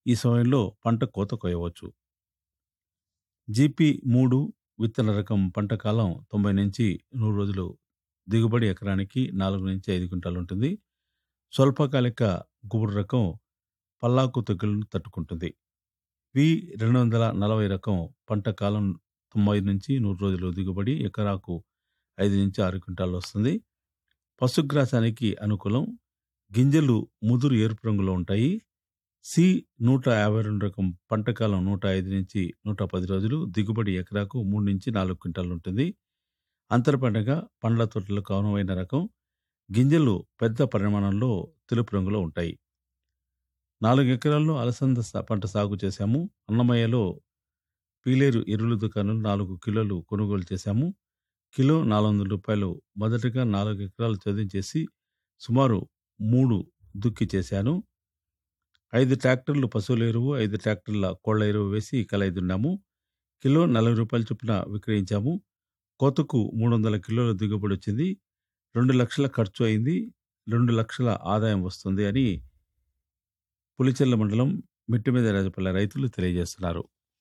ఈ సమయంలో పంట కోత కోయవచ్చు జీపీ మూడు విత్తన రకం పంట కాలం తొంభై నుంచి నూరు రోజులు దిగుబడి ఎకరానికి నాలుగు నుంచి ఐదు క్వింటాలు ఉంటుంది స్వల్పకాలిక గుబురు రకం పల్లాకు తెగులను తట్టుకుంటుంది వి రెండు వందల నలభై రకం పంట కాలం తొంభై నుంచి నూరు రోజులు దిగుబడి ఎకరాకు ఐదు నుంచి ఆరు క్వింటాలు వస్తుంది పశుగ్రాసానికి అనుకూలం గింజలు ముదురు ఎరుపు రంగులో ఉంటాయి సి నూట యాభై రెండు రకం పంట కాలం నూట ఐదు నుంచి నూట పది రోజులు దిగుబడి ఎకరాకు మూడు నుంచి నాలుగు క్వింటాలు ఉంటుంది అంతర పంటగా పండ్ల తోటలకు అనువైన రకం గింజలు పెద్ద పరిమాణంలో తెలుపు రంగులో ఉంటాయి నాలుగు ఎకరాల్లో అలసంద సా- పంట సాగు చేశాము అన్నమయ్యలో పీలేరు ఎరువుల దుకాణంలో నాలుగు కిలోలు కొనుగోలు చేశాము కిలో నాలుగు వందల రూపాయలు మొదటగా నాలుగు ఎకరాలు చదివించేసి సుమారు మూడు దుక్కి చేశాను ఐదు ట్రాక్టర్లు పశువుల ఎరువు ఐదు ట్రాక్టర్ల కోళ్ల ఎరువు వేసి కలయిదున్నాము కిలో నలభై రూపాయల చొప్పున విక్రయించాము కోతకు మూడు వందల కిలోల దిగుబడి వచ్చింది రెండు లక్షల ఖర్చు అయింది రెండు లక్షల ఆదాయం వస్తుంది అని పులిచెర్ల మండలం మిట్టిమీద రాజపల్లె రైతులు తెలియజేస్తున్నారు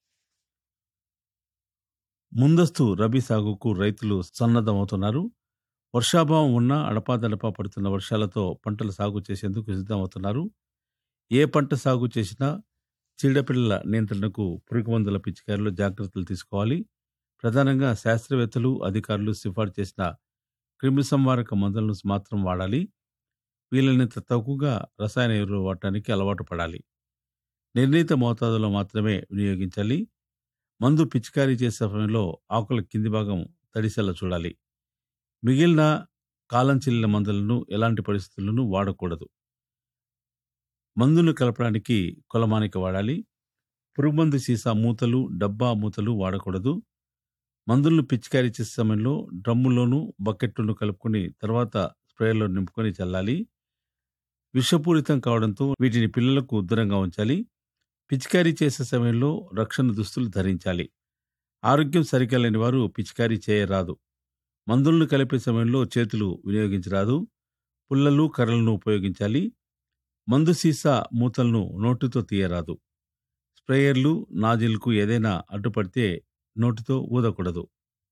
ముందస్తు రబీ సాగుకు రైతులు సన్నద్ధమవుతున్నారు వర్షాభావం ఉన్నా అడపాదడపా పడుతున్న వర్షాలతో పంటల సాగు చేసేందుకు సిద్ధమవుతున్నారు ఏ పంట సాగు చేసినా చీడపిల్లల నియంత్రణకు పురుగు మందుల పిచికారిలో జాగ్రత్తలు తీసుకోవాలి ప్రధానంగా శాస్త్రవేత్తలు అధికారులు సిఫార్సు చేసిన క్రిమి సంహారక మందులను మాత్రం వాడాలి వీలైనంత తక్కువగా రసాయన ఎరువులు వాడటానికి అలవాటు పడాలి నిర్ణీత మోతాదులో మాత్రమే వినియోగించాలి మందు పిచికారీ చేసే సమయంలో ఆకుల కింది భాగం తడిసేలా చూడాలి మిగిలిన కాలం చెల్లిన మందులను ఎలాంటి పరిస్థితులను వాడకూడదు మందును కలపడానికి కొలమానిక వాడాలి పురుగుమందు సీసా మూతలు డబ్బా మూతలు వాడకూడదు మందులను పిచికారీ చేసే సమయంలో డ్రమ్ములోను బకెట్లను కలుపుకొని తర్వాత స్ప్రేలో నింపుకొని చల్లాలి విషపూరితం కావడంతో వీటిని పిల్లలకు దూరంగా ఉంచాలి పిచికారీ చేసే సమయంలో రక్షణ దుస్తులు ధరించాలి ఆరోగ్యం సరిగా లేని వారు పిచికారీ చేయరాదు మందులను కలిపే సమయంలో చేతులు వినియోగించరాదు పుల్లలు కర్రలను ఉపయోగించాలి మందు సీసా మూతలను నోటితో తీయరాదు స్ప్రేయర్లు నాజిల్కు ఏదైనా అడ్డుపడితే నోటితో ఊదకూడదు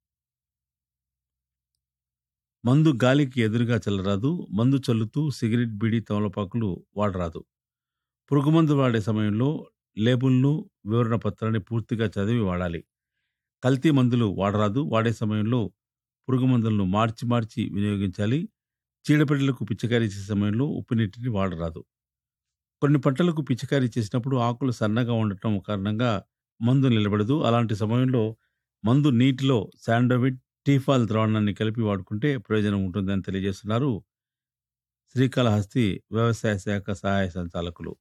మందు గాలికి ఎదురుగా చల్లరాదు మందు చల్లుతూ సిగరెట్ బీడి తమలపాకులు వాడరాదు పురుగుమందు వాడే సమయంలో లేబుల్ను వివరణ పత్రాన్ని పూర్తిగా చదివి వాడాలి కల్తీ మందులు వాడరాదు వాడే సమయంలో పురుగు మందులను మార్చి మార్చి వినియోగించాలి చీడపీడలకు పిచికారీ చేసే సమయంలో ఉప్పు నీటిని వాడరాదు కొన్ని పంటలకు పిచికారీ చేసినప్పుడు ఆకులు సన్నగా ఉండటం కారణంగా మందు నిలబడదు అలాంటి సమయంలో మందు నీటిలో శాండోవిట్ టీఫాల్ ద్రావణాన్ని కలిపి వాడుకుంటే ప్రయోజనం ఉంటుందని తెలియజేస్తున్నారు శ్రీకాళహస్తి వ్యవసాయ శాఖ సహాయ సంచాలకులు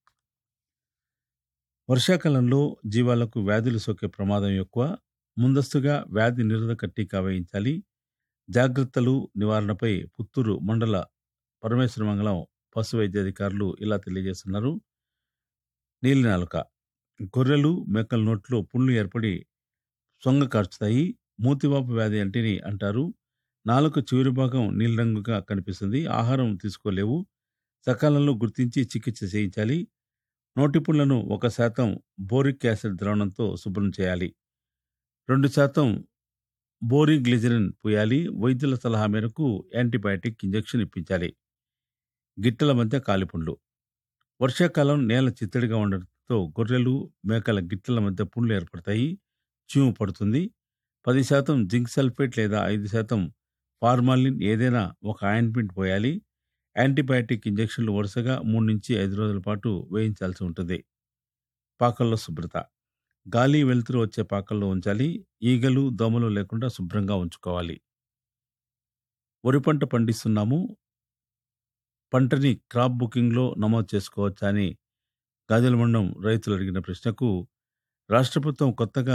వర్షాకాలంలో జీవాలకు వ్యాధులు సోకే ప్రమాదం ఎక్కువ ముందస్తుగా వ్యాధి నిరోధక టీకా వేయించాలి జాగ్రత్తలు నివారణపై పుత్తూరు మండల పరమేశ్వరమంగళం పశు వైద్యాధికారులు ఇలా తెలియజేస్తున్నారు నీలి నాలుక గొర్రెలు మేకల నోట్లో పుండ్లు ఏర్పడి సొంగ కార్చుతాయి మూతివాపు వ్యాధి అంటిని అంటారు నాలుక చివరి భాగం నీలిరంగుగా కనిపిస్తుంది ఆహారం తీసుకోలేవు సకాలంలో గుర్తించి చికిత్స చేయించాలి నోటిపుళ్లను ఒక శాతం బోరిక్ యాసిడ్ ద్రావణంతో శుభ్రం చేయాలి రెండు శాతం బోరిగ్లిజరిన్ పూయాలి వైద్యుల సలహా మేరకు యాంటీబయాటిక్ ఇంజెక్షన్ ఇప్పించాలి గిట్టల మధ్య కాలిపుండ్లు వర్షాకాలం నేల చిత్తడిగా ఉండటంతో గొర్రెలు మేకల గిట్టల మధ్య పుండ్లు ఏర్పడతాయి చీము పడుతుంది పది శాతం జింక్ సల్ఫేట్ లేదా ఐదు శాతం ఫార్మాలిన్ ఏదైనా ఒక ఆయింట్మెంట్ పోయాలి యాంటీబయాటిక్ ఇంజెక్షన్లు వరుసగా మూడు నుంచి ఐదు రోజుల పాటు వేయించాల్సి ఉంటుంది పాకల్లో శుభ్రత గాలి వెలుతురు వచ్చే పాకల్లో ఉంచాలి ఈగలు దోమలు లేకుండా శుభ్రంగా ఉంచుకోవాలి వరి పంట పండిస్తున్నాము పంటని క్రాప్ బుకింగ్లో నమోదు చేసుకోవచ్చా అని గాజుల మండలం రైతులు అడిగిన ప్రశ్నకు రాష్ట్ర ప్రభుత్వం కొత్తగా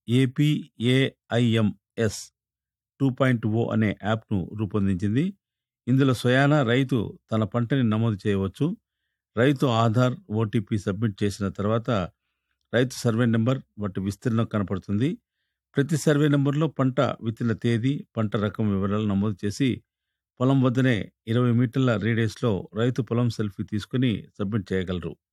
ఏపీఏఐఎంఎస్ టూ పాయింట్ ఓ అనే యాప్ను రూపొందించింది ఇందులో స్వయాన రైతు తన పంటని నమోదు చేయవచ్చు రైతు ఆధార్ ఓటీపీ సబ్మిట్ చేసిన తర్వాత రైతు సర్వే నెంబర్ వాటి విస్తీర్ణం కనపడుతుంది ప్రతి సర్వే నెంబర్లో పంట విత్తిన తేదీ పంట రకం వివరాలు నమోదు చేసి పొలం వద్దనే ఇరవై మీటర్ల రేడియస్లో రైతు పొలం సెల్ఫీ తీసుకుని సబ్మిట్ చేయగలరు